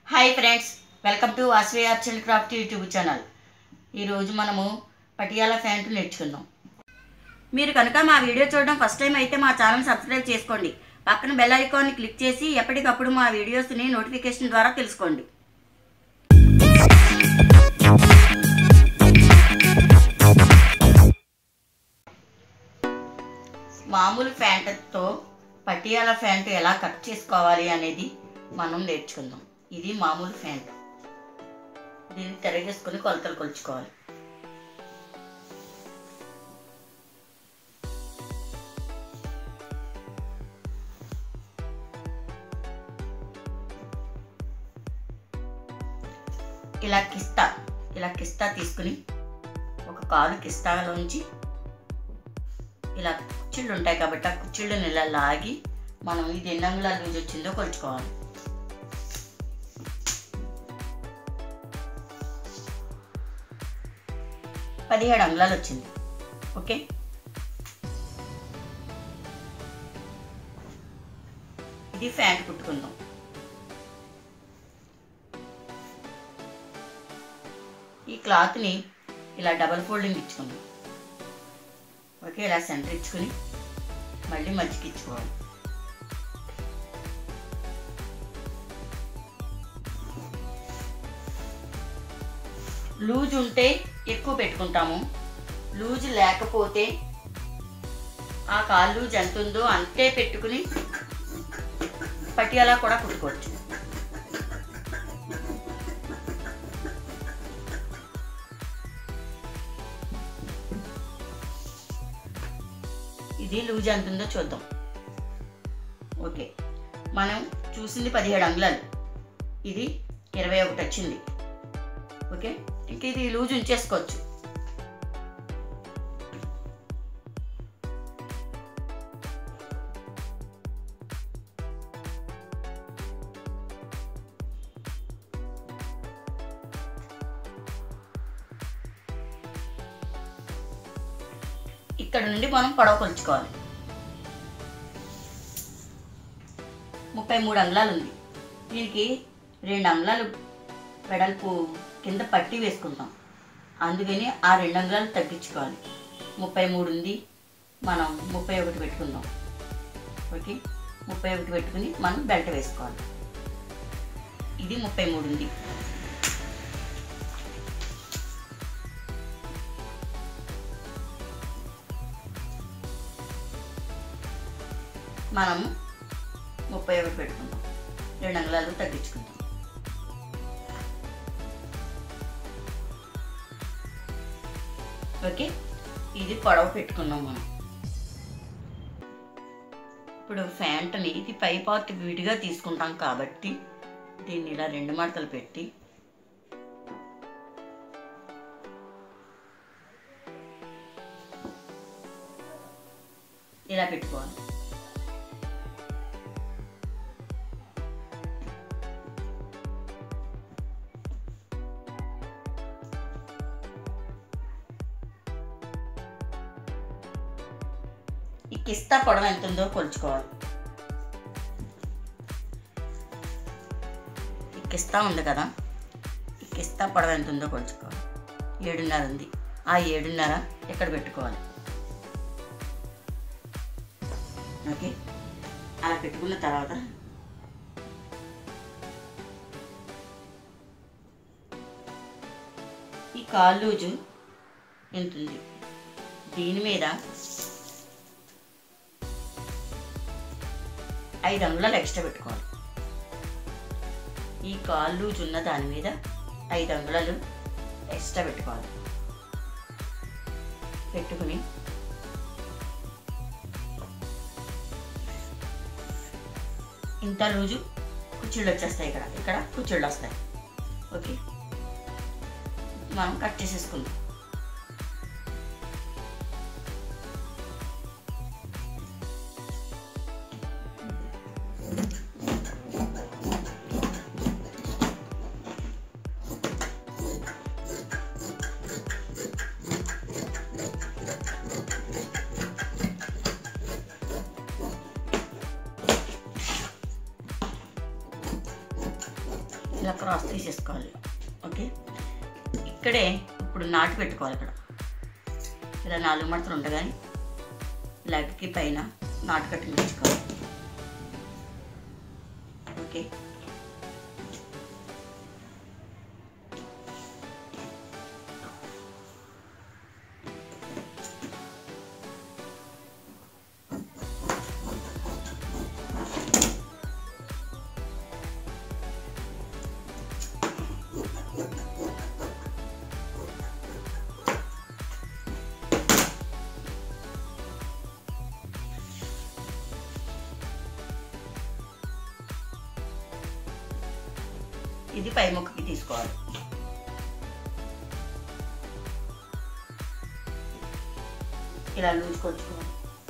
Hi friends welcome to Vasavi arts and craft YouTube channel ఈరోజు మనము Patiala pant నేర్చుకుందాం మీరు కనుక మా వీడియో చూడడం ఫస్ట్ టైం అయితే మా ఛానల్ సబ్స్క్రైబ్ చేసుకోండి పక్కన బెల్ ఐకాన్ని క్లిక్ చేసి ఎప్పటికప్పుడు మా వీడియోస్ని నోటిఫికేషన్ ద్వారా తెలుసుకోండి మామూలు ప్యాంటుతో పటియాలా ప్యాంటు ఎలా కట్ చేసుకోవాలి అనేది మనం నేర్చుకుందాం ఇది మామూలు ప్యాంటు దీన్ని తిరగేసుకొని కొలతలు కొలుచుకోవాలి ఇలా కిస్తా ఇలా కిస్తా తీసుకుని ఒక కాలు కిస్తాలోంచి ఇలా కుచ్చిళ్ళు ఉంటాయి కాబట్టి ఆ కుచ్చిళ్ళని ఇలా లాగి మనం ఇది ఎన్ని అంగుళాల లూజ్ వచ్చిందో కొలుచుకోవాలి పదిహేడు అంగుళాలు వచ్చింది ఓకే ఇది ఫ్యాంట్ కుట్టుకుందాం ఈ క్లాత్ని ఇలా డబల్ ఫోల్డింగ్ ఇచ్చుకుందాం ఓకే ఇలా సెంటర్ ఇచ్చుకుని మళ్ళీ మధ్యకి ఇచ్చుకోవాలి లూజ్ ఉంటే ఎక్కువ పెట్టుకుంటాము లూజ్ లేకపోతే ఆ కాలు లూజ్ ఎంత ఉందో అంతే పెట్టుకుని పటియాలా కూడా కుట్టుకోవచ్చు ఇది లూజ్ ఎంత ఉందో చూద్దాం ఓకే మనం చూసింది పదిహేడు అంగుళాలు ఇది ఇరవై ఒకటి వచ్చింది ఓకే ఇంక ఇది లూజ్ ఉంచేసుకోవచ్చు ఇక్కడ నుండి మనం పొడవ కొలుచుకోవాలి ముప్పై మూడు అంగుళాలు ఉంది దీనికి రెండు అంగుళాలు వెడల్పు కింద పట్టి వేసుకుంటాం అందుకని ఆ రెండు అంగుళాలు తగ్గించుకోవాలి ముప్పై మూడు ఉంది మనం ముప్పై ఒకటి పెట్టుకుందాం ఓకే ముప్పై ఒకటి పెట్టుకుని మనం బెల్ట్ వేసుకోవాలి ఇది ముప్పై మూడు ఉంది మనం ముప్పై ఒకటి పెట్టుకుందాం రెండు అంగుళాలు తగ్గించుకుందాం ఓకే ఇది పొడవు పెట్టుకున్నాం మనం ఇప్పుడు ఫ్యాంట్ని ఇది పై పార్ట్ విడిగా తీసుకుంటాం కాబట్టి దీన్ని ఇలా రెండు మడతలు పెట్టి ఇలా పెట్టుకోవాలి ఈ కిస్తా పొడవు ఎంత ఉందో కొలుచుకోవాలి ఈ కిస్తా ఉంది కదా ఈ కిస్తా పొడవు ఎంత ఉందో కొలుచుకోవాలి ఏడున్నర ఉంది ఆ ఏడున్నర ఇక్కడ పెట్టుకోవాలి ఓకే అలా పెట్టుకున్న తర్వాత ఈ కాలు లూజు ఎంత ఉంది దీని మీద ఐదు అంగుళాలు ఎక్స్ట్రా పెట్టుకోవాలి ఈ కాళ్ళు లూజ్ ఉన్న దాని మీద ఐదు అంగుళాలు ఎక్స్ట్రా పెట్టుకోవాలి పెట్టుకుని ఇంత లూజు కుచ్చిళ్ళు వచ్చేస్తాయి ఇక్కడ ఇక్కడ కుచ్చిళ్ళు వస్తాయి ఓకే మనం కట్ చేసేసుకుందాం ఇలా క్రాస్ తీసేసుకోవాలి ఓకే ఇక్కడే ఇప్పుడు నాటు పెట్టుకోవాలి ఇక్కడ ఇలా నాలుగు మడతలు ఉండగానే లెగ్కి పైన నాటు కట్టింగ్ తెచ్చుకోవాలి ఓకే ఇది పై ముక్కకి తీసుకోవాలి ఇలా లూజ్ కొలుచుకోవాలి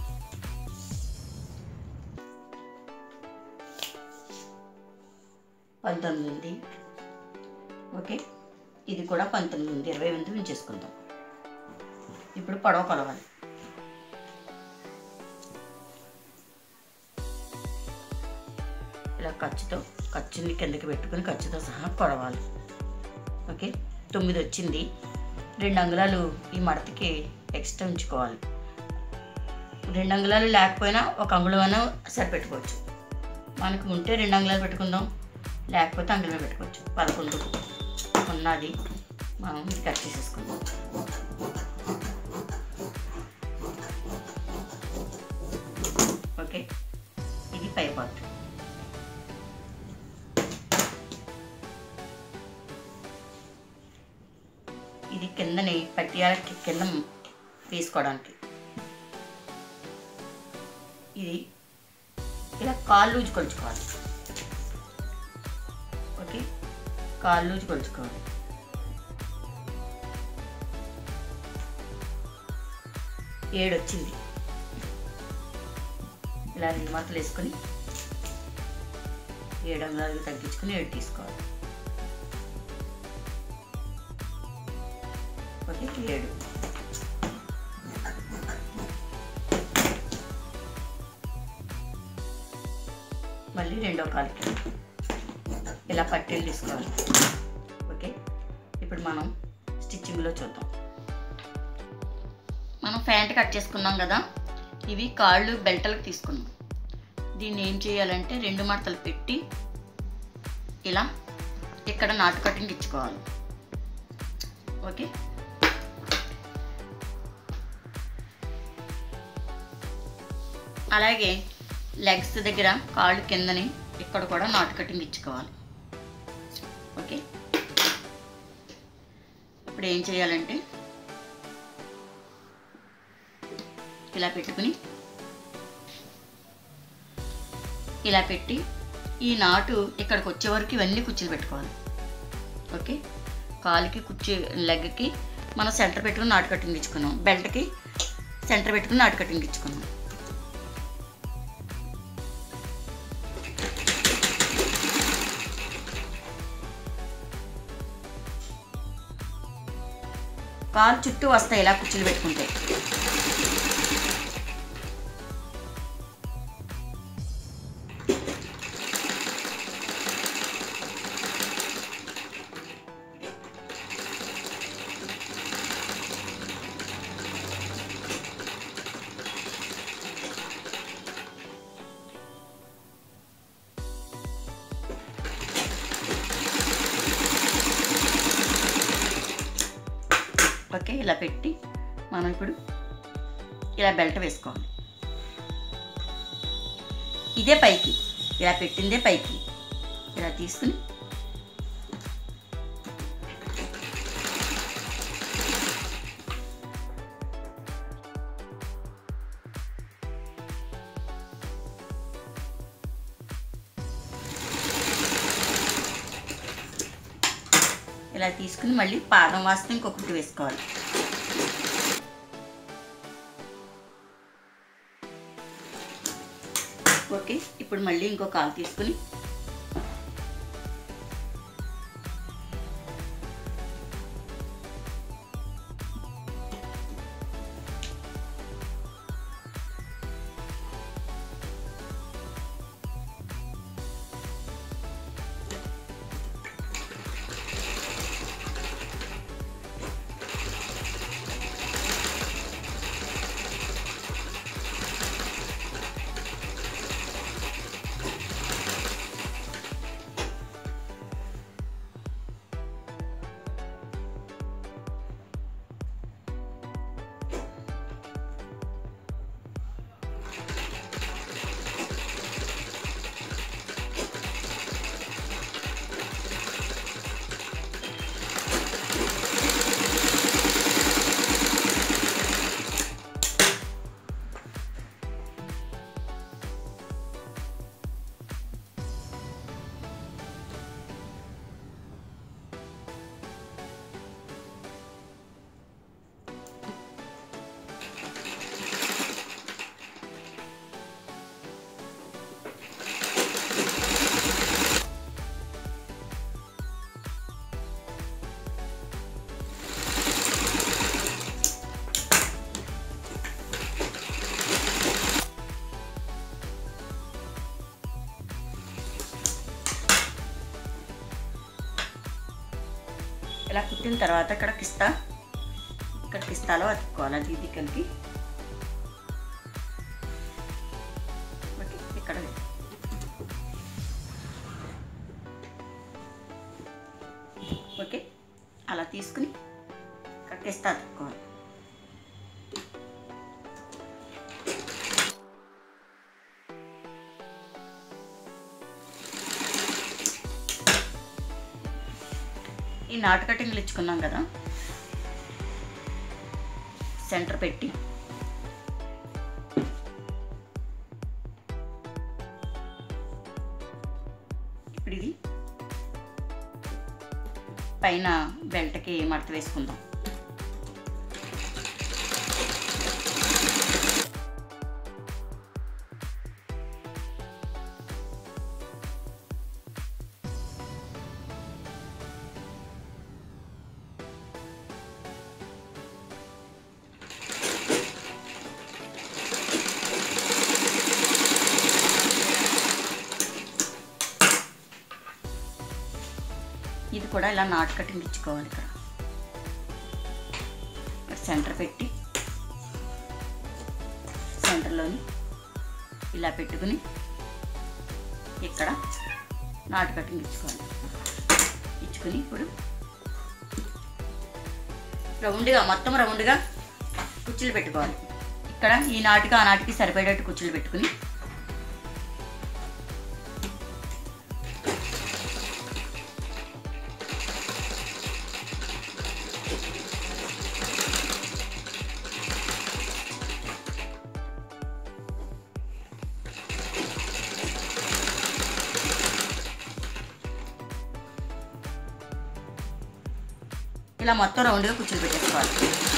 పంతొమ్మిది ఉంది ఓకే ఇది కూడా పంతొమ్మిది ఉంది ఇరవై ఎనిమిది ఉంచేసుకుందాం ఇప్పుడు పొడవ కొలవాలి ఇలా ఖర్చుతో ఖర్చుని కిందకి పెట్టుకుని ఖర్చుతో సహా కొడవాలి ఓకే తొమ్మిది వచ్చింది రెండు అంగుళాలు ఈ మడతకి ఎక్స్ట్రా ఉంచుకోవాలి రెండు అంగుళాలు లేకపోయినా ఒక అంగుళమైనా సరిపెట్టుకోవచ్చు మనకు ఉంటే రెండు అంగుళాలు పెట్టుకుందాం లేకపోతే అంగుళం పెట్టుకోవచ్చు పదకొండు ఉన్నది మనం ఇది కట్ చేసేసుకుందాం ఓకే ఇది పై పార్ట్ ఇది కిందని పట్టియాలకి కింద వేసుకోవడానికి ఇది ఇలా కాళ్ళు లూజు కొలుచుకోవాలి ఓకే కాళ్ళు లూజు కొలుచుకోవాలి ఏడు వచ్చింది ఇలా రెండు మడతలు వేసుకొని ఏడు అంగుళాలు తగ్గించుకొని ఏడు తీసుకోవాలి ఓకే ఏడు మళ్ళీ రెండో కాలుకి ఇలా పట్టీలు తీసుకోవాలి ఓకే ఇప్పుడు మనం స్టిచ్చింగ్లో చూద్దాం మనం ప్యాంట్ కట్ చేసుకున్నాం కదా ఇవి కాళ్ళు బెల్టలకు తీసుకున్నాం దీన్ని ఏం చేయాలంటే రెండు మడతలు పెట్టి ఇలా ఇక్కడ నాటు కటింగ్ ఇచ్చుకోవాలి ఓకే అలాగే లెగ్స్ దగ్గర కాళ్ళు కిందని ఇక్కడ కూడా నాటు కటింగ్ ఇచ్చుకోవాలి ఓకే ఇప్పుడు ఏం చేయాలంటే ఇలా పెట్టుకుని ఇలా పెట్టి ఈ నాటు ఇక్కడికి వచ్చే వరకు ఇవన్నీ కుర్చీలు పెట్టుకోవాలి ఓకే కాలుకి కుర్చీ లెగ్కి మనం సెంటర్ పెట్టుకుని నాటు కటింగ్ ఇచ్చుకున్నాం బెల్ట్కి సెంటర్ పెట్టుకుని నాటు కటింగ్ ఇచ్చుకున్నాం కాలు చుట్టూ వస్తాయి ఇలా కుర్చీలు పెట్టుకుంటే ఓకే ఇలా పెట్టి మనం ఇప్పుడు ఇలా బెల్ట్ వేసుకోవాలి ఇదే పైకి ఇలా పెట్టిందే పైకి ఇలా తీసుకుని ఇలా తీసుకుని మళ్ళీ పాదం వాస్తే ఇంకొకటి వేసుకోవాలి ఓకే ఇప్పుడు మళ్ళీ ఇంకో కాలు తీసుకుని ఇలా కుట్టిన తర్వాత ఇక్కడ కిస్తా ఇక్కడ కిస్తాలో అతుక్కోవాలి అది ఇది కలిపి ఓకే ఇక్కడ ఓకే అలా తీసుకుని ఇక్కడ కిస్తా అతుక్కోవాలి ఈ నాటు కటింగ్లు ఇచ్చుకున్నాం కదా సెంటర్ పెట్టి ఇప్పుడు ఇది పైన బెల్ట్కి మడత వేసుకుందాం ఇది కూడా ఇలా నాటు కటింగ్ ఇచ్చుకోవాలి ఇక్కడ ఇక్కడ సెంటర్ పెట్టి సెంటర్లోని ఇలా పెట్టుకుని ఇక్కడ నాటు కటింగ్ ఇచ్చుకోవాలి ఇచ్చుకుని ఇప్పుడు రౌండ్గా మొత్తం రౌండ్గా కుర్చీలు పెట్టుకోవాలి ఇక్కడ ఈ నాటికి ఆ నాటికి సరిపడేట్టు కుర్చీలు పెట్టుకుని ఇలా మొత్తం రౌండ్గా కూర్చొని పెట్టేసుకోవాలి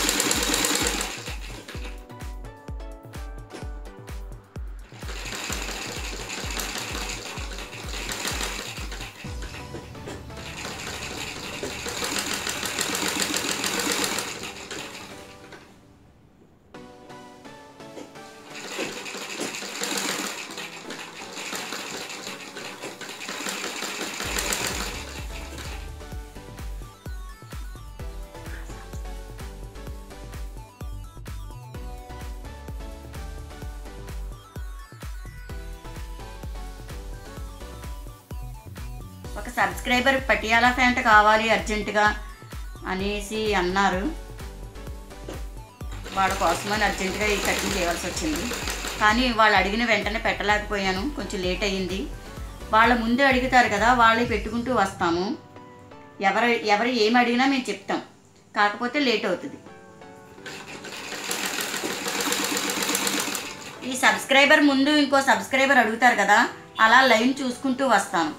ఒక సబ్స్క్రైబర్ పటియాలా ప్యాంట్ కావాలి అర్జెంటుగా అనేసి అన్నారు వాళ్ళ కోసమని అర్జెంటుగా ఈ కటింగ్ చేయవలసి వచ్చింది కానీ వాళ్ళు అడిగిన వెంటనే పెట్టలేకపోయాను కొంచెం లేట్ అయ్యింది వాళ్ళ ముందే అడుగుతారు కదా వాళ్ళే పెట్టుకుంటూ వస్తాము ఎవరు ఎవరు ఏమి అడిగినా మేము చెప్తాం కాకపోతే లేట్ అవుతుంది ఈ సబ్స్క్రైబర్ ముందు ఇంకో సబ్స్క్రైబర్ అడుగుతారు కదా అలా లైన్ చూసుకుంటూ వస్తాను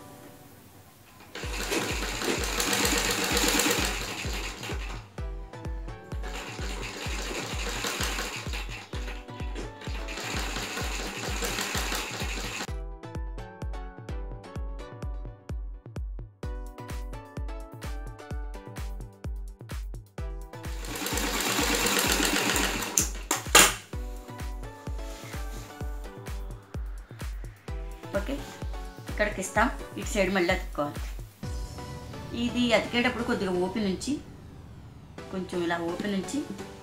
ఓకే ఇక్కడికి ఇస్తాం ఇటు సైడ్ మళ్ళీ అతుక్కోవాలి ఇది అతికేటప్పుడు కొద్దిగా ఓపెన్ ఉంచి కొంచెం ఇలా ఓపెన్ ఉంచి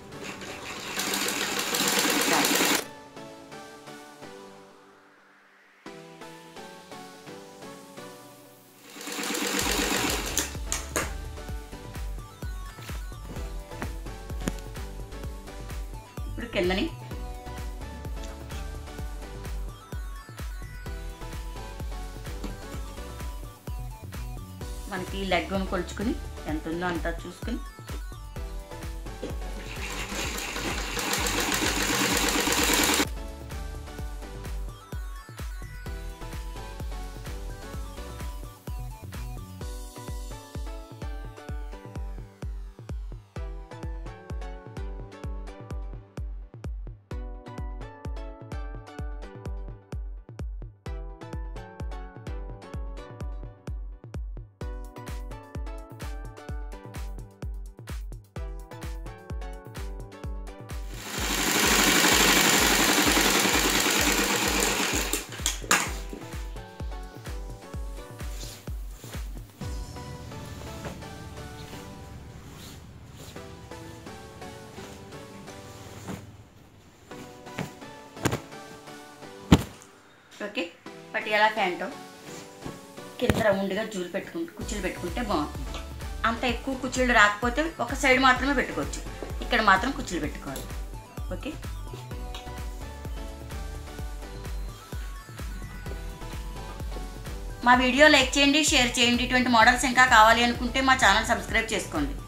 ఇలా. ఇప్పుడు కిందని మనకి లెగ్ కొలుచుకుని ఎంత ఉందో అంతా చూసుకుని ఓకే పటియాలా ప్యాంటు కింద రౌండ్గా జూలు పెట్టుకుంటే కుర్చీలు పెట్టుకుంటే బాగుంటుంది అంత ఎక్కువ కుర్చీలు రాకపోతే ఒక సైడ్ మాత్రమే పెట్టుకోవచ్చు ఇక్కడ మాత్రం కుర్చీలు పెట్టుకోవాలి ఓకే మా వీడియో లైక్ చేయండి షేర్ చేయండి ఇటువంటి మోడల్స్ ఇంకా కావాలి అనుకుంటే మా ఛానల్ సబ్స్క్రైబ్ చేసుకోండి